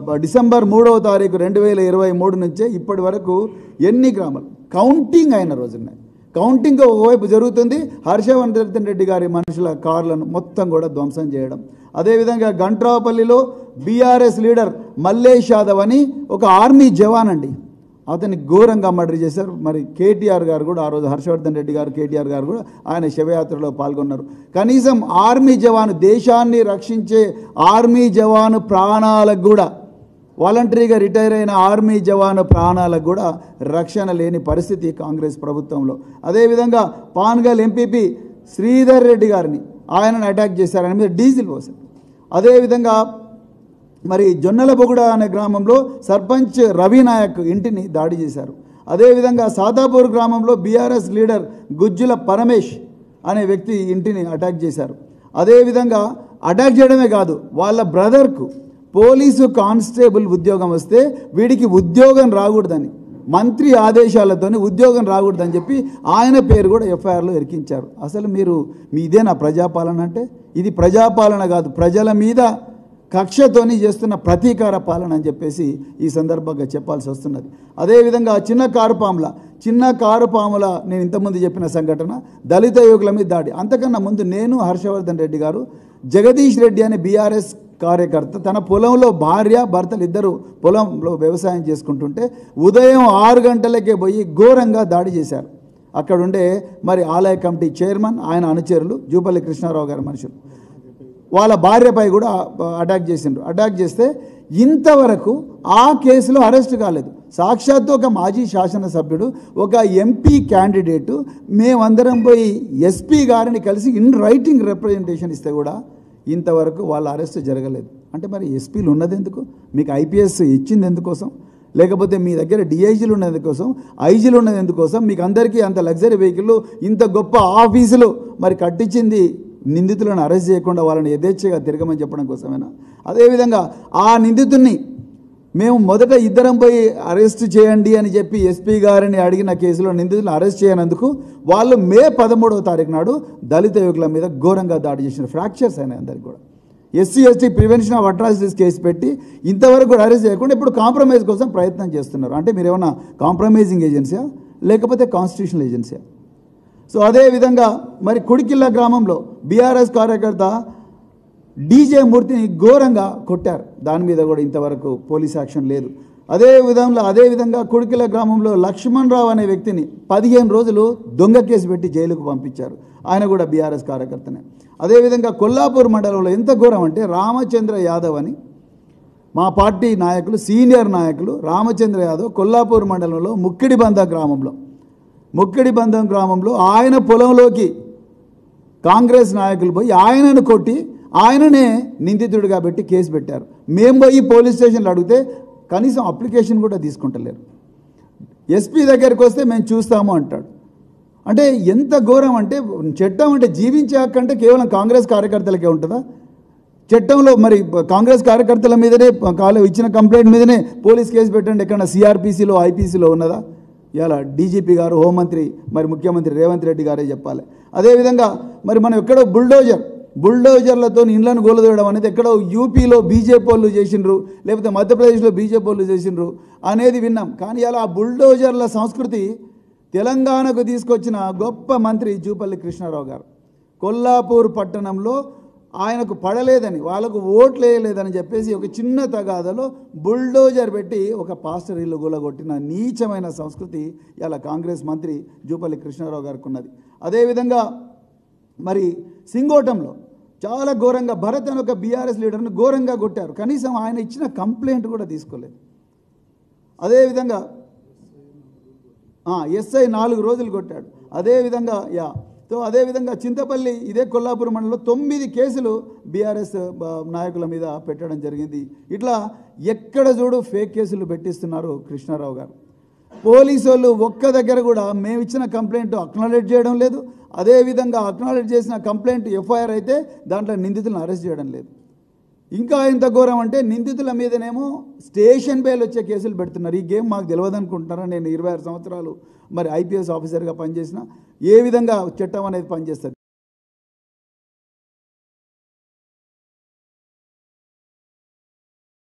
బ- డిసెంబర్ మూడవ తారీఖు రెండు వేల ఇరవై మూడు నుంచే ఇప్పటి వరకు ఎన్ని గ్రామాలు కౌంటింగ్ అయిన రోజున్నాయి కౌంటింగ్ ఒకవైపు జరుగుతుంది హర్షవర్ధన్ రెడ్డి గారి మనుషుల కార్లను మొత్తం కూడా ధ్వంసం చేయడం అదేవిధంగా గంట్రాపల్లిలో బీఆర్ఎస్ లీడర్ మల్లేష్ యాదవ్ అని ఒక ఆర్మీ జవాన్ అండి అతన్ని ఘోరంగా మర్డర్ చేశారు మరి కేటీఆర్ గారు కూడా ఆ రోజు హర్షవర్ధన్ రెడ్డి గారు కేటీఆర్ గారు కూడా ఆయన శవయాత్రలో పాల్గొన్నారు కనీసం ఆర్మీ జవాను దేశాన్ని రక్షించే ఆర్మీ జవాను ప్రాణాలకు కూడా వాలంటరీగా రిటైర్ అయిన ఆర్మీ జవాను ప్రాణాలకు కూడా రక్షణ లేని పరిస్థితి కాంగ్రెస్ ప్రభుత్వంలో అదేవిధంగా పాన్గల్ ఎంపీపీ శ్రీధర్ రెడ్డి గారిని ఆయనను అటాక్ చేశారు ఆయన మీద డీజిల్ పోసారు అదేవిధంగా మరి జొన్నలబొగుడ అనే గ్రామంలో సర్పంచ్ రవి నాయక్ ఇంటిని దాడి చేశారు అదేవిధంగా సాదాపూర్ గ్రామంలో బీఆర్ఎస్ లీడర్ గుజ్జుల పరమేష్ అనే వ్యక్తి ఇంటిని అటాక్ చేశారు అదేవిధంగా అటాక్ చేయడమే కాదు వాళ్ళ బ్రదర్కు పోలీసు కానిస్టేబుల్ ఉద్యోగం వస్తే వీడికి ఉద్యోగం రాకూడదని మంత్రి ఆదేశాలతోని ఉద్యోగం రాకూడదని చెప్పి ఆయన పేరు కూడా ఎఫ్ఐఆర్లో ఎరికించారు అసలు మీరు మీ ఇదేనా ప్రజాపాలన అంటే ఇది ప్రజాపాలన కాదు ప్రజల మీద కక్షతోని చేస్తున్న ప్రతీకార పాలన అని చెప్పేసి ఈ సందర్భంగా చెప్పాల్సి వస్తున్నది అదేవిధంగా చిన్న కారు పాముల చిన్న కారు పాముల నేను ఇంతకుముందు చెప్పిన సంఘటన దళిత యువకుల మీద దాడి అంతకన్నా ముందు నేను హర్షవర్ధన్ రెడ్డి గారు జగదీష్ రెడ్డి అనే బీఆర్ఎస్ కార్యకర్త తన పొలంలో భార్య భర్తలు ఇద్దరు పొలంలో వ్యవసాయం చేసుకుంటుంటే ఉదయం ఆరు గంటలకే పోయి ఘోరంగా దాడి చేశారు అక్కడుండే మరి ఆలయ కమిటీ చైర్మన్ ఆయన అనుచరులు జూపల్లి కృష్ణారావు గారి మనుషులు వాళ్ళ భార్యపై కూడా అటాక్ చేసిండ్రు అటాక్ చేస్తే ఇంతవరకు ఆ కేసులో అరెస్ట్ కాలేదు సాక్షాత్తు ఒక మాజీ శాసనసభ్యుడు ఒక ఎంపీ క్యాండిడేటు మేమందరం పోయి ఎస్పీ గారిని కలిసి ఇన్ రైటింగ్ రిప్రజెంటేషన్ ఇస్తే కూడా ఇంతవరకు వాళ్ళ అరెస్ట్ జరగలేదు అంటే మరి ఎస్పీలు ఉన్నది ఎందుకు మీకు ఐపీఎస్ ఇచ్చింది ఎందుకోసం లేకపోతే మీ దగ్గర డిఐజీలు ఉన్నది ఎందుకోసం ఐజీలు ఉన్నది ఎందుకోసం మీకు అందరికీ అంత లగ్జరీ వెహికల్ ఇంత గొప్ప ఆఫీసులు మరి కట్టించింది నిందితులను అరెస్ట్ చేయకుండా వాళ్ళని యథేచ్ఛగా తిరగమని చెప్పడం కోసమేనా అదేవిధంగా ఆ నిందితుడిని మేము మొదట ఇద్దరం పోయి అరెస్ట్ చేయండి అని చెప్పి ఎస్పీ గారిని అడిగిన కేసులో నిందితులను అరెస్ట్ చేయనందుకు వాళ్ళు మే పదమూడవ తారీఖు నాడు దళిత యువకుల మీద ఘోరంగా దాడి చేసిన ఫ్రాక్చర్స్ అయినాయి అందరికి కూడా SC ST prevention of atrocities case పెట్టి ఇంతవరకు కూడా అరెస్ట్ చేయకుండా ఇప్పుడు కాంప్రమైజ్ కోసం ప్రయత్నం చేస్తున్నారు అంటే మీరు ఏమన్నా కాంప్రమైజింగ్ ఏజెన్సీయా లేకపోతే కాన్స్టిట్యూషనల్ ఏజెన్సీయా సో అదేవిధంగా మరి కుడికిల్ల గ్రామంలో బీఆర్ఎస్ కార్యకర్త డీజే మూర్తిని ఘోరంగా కొట్టారు దాని మీద కూడా ఇంతవరకు పోలీస్ యాక్షన్ లేదు అదే విధంగా అదే విధంగా కుడికిల గ్రామంలో లక్ష్మణ్ రావు అనే వ్యక్తిని పదిహేను రోజులు దొంగ కేసు పెట్టి జైలుకు పంపించారు ఆయన కూడా బీఆర్ఎస్ కార్యకర్తనే అదేవిధంగా కొల్లాపూర్ మండలంలో ఎంత ఘోరం అంటే రామచంద్ర యాదవ్ అని మా పార్టీ నాయకులు సీనియర్ నాయకులు రామచంద్ర యాదవ్ కొల్లాపూర్ మండలంలో ముక్కిడిబంద గ్రామంలో ముక్కిడిబంధం గ్రామంలో ఆయన పొలంలోకి కాంగ్రెస్ నాయకులు పోయి ఆయనను కొట్టి ఆయననే నిందితుడిగా పెట్టి కేసు పెట్టారు మేము పోయి పోలీస్ స్టేషన్లో అడిగితే కనీసం అప్లికేషన్ కూడా తీసుకుంటలేరు ఎస్పీ దగ్గరికి వస్తే మేము చూస్తాము అంటాడు అంటే ఎంత ఘోరం అంటే చట్టం అంటే జీవించే హక్కు అంటే కేవలం కాంగ్రెస్ కార్యకర్తలకే ఉంటుందా చట్టంలో మరి కాంగ్రెస్ కార్యకర్తల మీదనే కాలు ఇచ్చిన కంప్లైంట్ మీదనే పోలీస్ కేసు పెట్టండి ఎక్కడ సిఆర్పిసిలో ఐపీసీలో ఉన్నదా ఇలా డీజీపీ గారు హోంమంత్రి మరి ముఖ్యమంత్రి రేవంత్ రెడ్డి గారే చెప్పాలి అదేవిధంగా మరి మనం ఎక్కడో బుల్డోజర్ బుల్డోజర్లతో ఇండ్లను గోలదోయడం అనేది ఎక్కడో యూపీలో బీజేపీ వాళ్ళు చేసిండ్రు లేకపోతే మధ్యప్రదేశ్లో బీజేపీ వాళ్ళు చేసిండ్రు అనేది విన్నాం కానీ అలా ఆ బుల్డోజర్ల సంస్కృతి తెలంగాణకు తీసుకొచ్చిన గొప్ప మంత్రి జూపల్లి కృష్ణారావు గారు కొల్లాపూర్ పట్టణంలో ఆయనకు పడలేదని వాళ్ళకు ఓట్లు వేయలేదని చెప్పేసి ఒక చిన్న తగాదలో బుల్డోజర్ పెట్టి ఒక పాస్టర్ ఇల్లు గులగొట్టిన నీచమైన సంస్కృతి ఇలా కాంగ్రెస్ మంత్రి జూపల్లి కృష్ణారావు గారికి ఉన్నది అదేవిధంగా మరి సింగోటంలో చాలా ఘోరంగా భరత్ అని ఒక బీఆర్ఎస్ లీడర్ని ఘోరంగా కొట్టారు కనీసం ఆయన ఇచ్చిన కంప్లైంట్ కూడా తీసుకోలేదు అదేవిధంగా ఎస్ఐ నాలుగు రోజులు కొట్టాడు అదేవిధంగా యా సో అదేవిధంగా చింతపల్లి ఇదే కొల్లాపురం మండలంలో తొమ్మిది కేసులు బీఆర్ఎస్ నాయకుల మీద పెట్టడం జరిగింది ఇట్లా ఎక్కడ చూడు ఫేక్ కేసులు పెట్టిస్తున్నారు కృష్ణారావు గారు పోలీసు వాళ్ళు ఒక్క దగ్గర కూడా మేము ఇచ్చిన కంప్లైంట్ అక్నాలెడ్జ్ చేయడం లేదు అదేవిధంగా అక్నాలెడ్జ్ చేసిన కంప్లైంట్ ఎఫ్ఐఆర్ అయితే దాంట్లో నిందితులను అరెస్ట్ చేయడం లేదు ఇంకా ఎంత ఘోరం అంటే నిందితుల మీదనేమో స్టేషన్ బెయిల్ వచ్చే కేసులు పెడుతున్నారు ఈ గేమ్ మాకు తెలియదు అనుకుంటున్నారా నేను ఇరవై ఆరు సంవత్సరాలు మరి ఐపీఎస్ ఆఫీసర్గా పనిచేసిన ఏ విధంగా చట్టం అనేది పనిచేస్తుంది